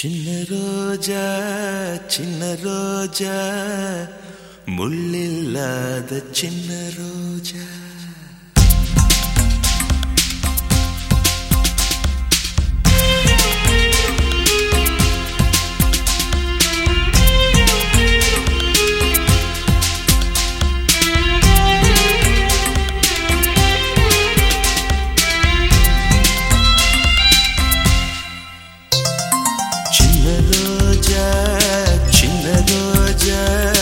சின்ன ரோஜா சின்ன ரோஜா முள்ளில்லாத சின்ன ரோஜா சின்ன ரோஜா சின்ன ரோஜா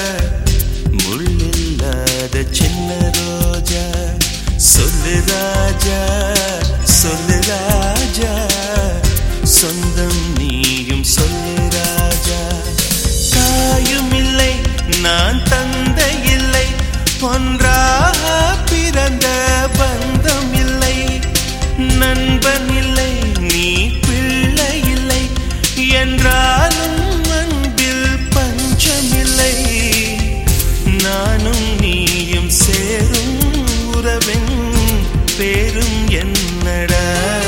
முள்ளில்லாத சின்ன ரோஜா சொல்லு ராஜா சொல்லு ராஜா சொந்தம் நீயும் சொல்லு ராஜா தாயும் இல்லை நான் தந்தை இல்லை ஒன்றாக பிறந்த பந்தம் இல்லை நண்பன் இல்லை நீ பிள்ளை இல்லை என்றாலும் அன்பில் பஞ்சமில்லை நானும் நீயும் சேரும் உறவின் பேரும் என்னடா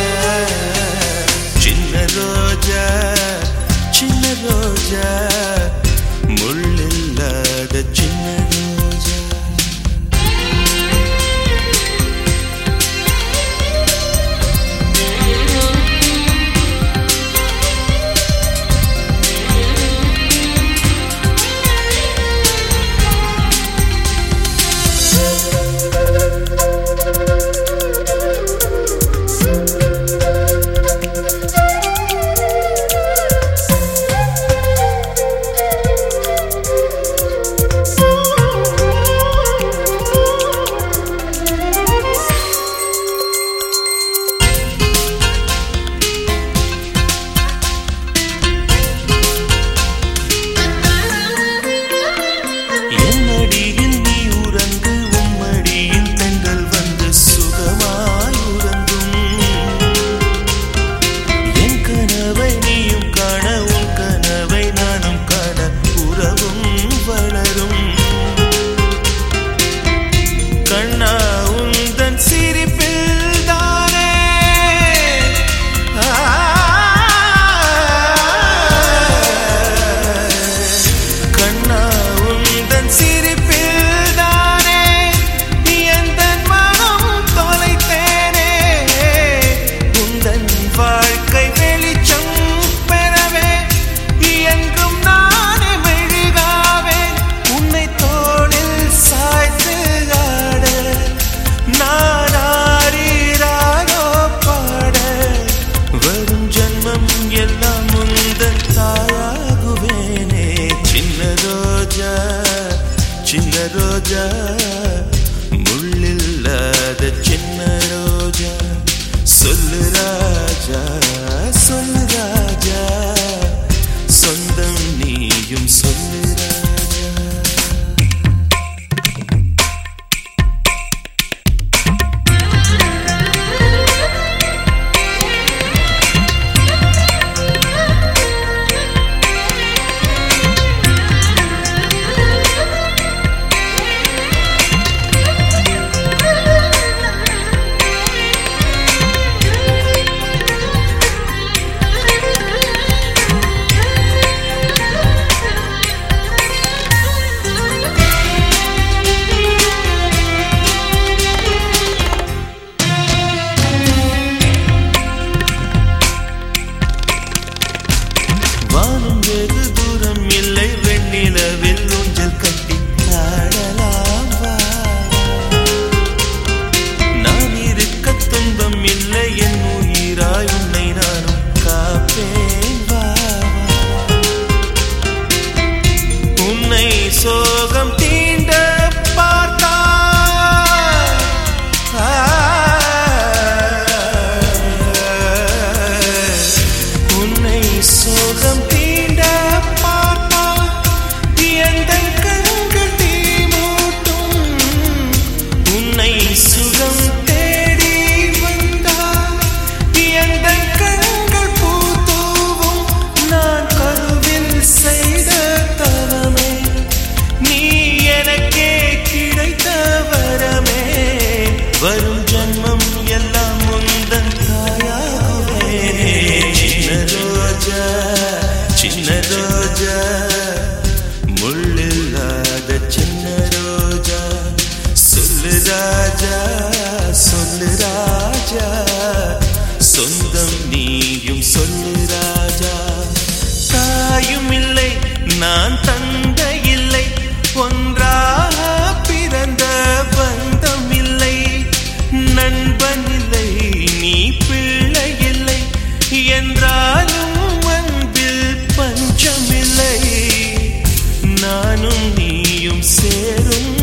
சின்ன ரோஜா சின்ன ரோஜா முள்ளில்லாத சின்ன ரோஜா என்னடியில் நீ உறங்கு உம்மடியில் தென்றல் வந்து சுகமாய் உறங்கும் என் கனவை நீயும் காண உன் கனவை நானும் காண உறவும் வளரும் கண்ணா உந்தன் சிரிப்பில் தானே கண்ணா உந்தன் சிரிப்பில் தானே எந்தன் மனம் தொலைத்தேனே உந்தன் வாழ்க்கை வெளிச்சம் பெறவே என்றும் நானே மெழுகாவே உன்னை தோளில் சாய்த்து ஆட நான் ஆடிராடோ பாட வரும் ஜன்மம் எல்லாம் முந்தன் தாயாகுவேனே சின்ன ரோஜா சின்ன ரோஜா முள்ளில்லாத சின்ன ரோஜா சொல்லு ராஜா சொல்லு ராஜா சொந்தம் நீயும் சொல்லு ராஜா வானம் வெகு தூரம் இல்லை வெண்ணிலவில் ஊஞ்சல் கட்டி ஆடலாம் வா. நான் இருக்க துன்பம் இல்லை என் உயிராய் உன்னை நானும் காப்பேன் வா, வா. உன்னை சோகம் தீண்ட பார்த்தா உன்னை சோகம் தீண்ட பார்த்தா எந்த கண்கள் தீ மூட்டும் உன்னை சுகம் தேடி வந்தா எந்த கண்கள் பூத்தூவும் நான் கருவில் செய்த தவமே நீ எனக்கே கிடைத்த வரமே வரும் ஜன்மம் எல்லாம் முந்தன் தாயாகுவே சின்ன ரோஜா சின்ன ரோஜா முள்ளில்லாத சின்ன ரோஜா சொல்லு ராஜா சொல்லு ராஜா சொந்தம் நீயும் சொல்லு ராஜா தாயும் இல்லை நான் தந்தை இல்லை ஒன்றாக பிறந்த பந்தம் இல்லை நண்பன் இல்லை நீ பிள்ளை இல்லை என்றாலும் அன்பில் பஞ்சமில்லை நானும் நீயும் சேரும்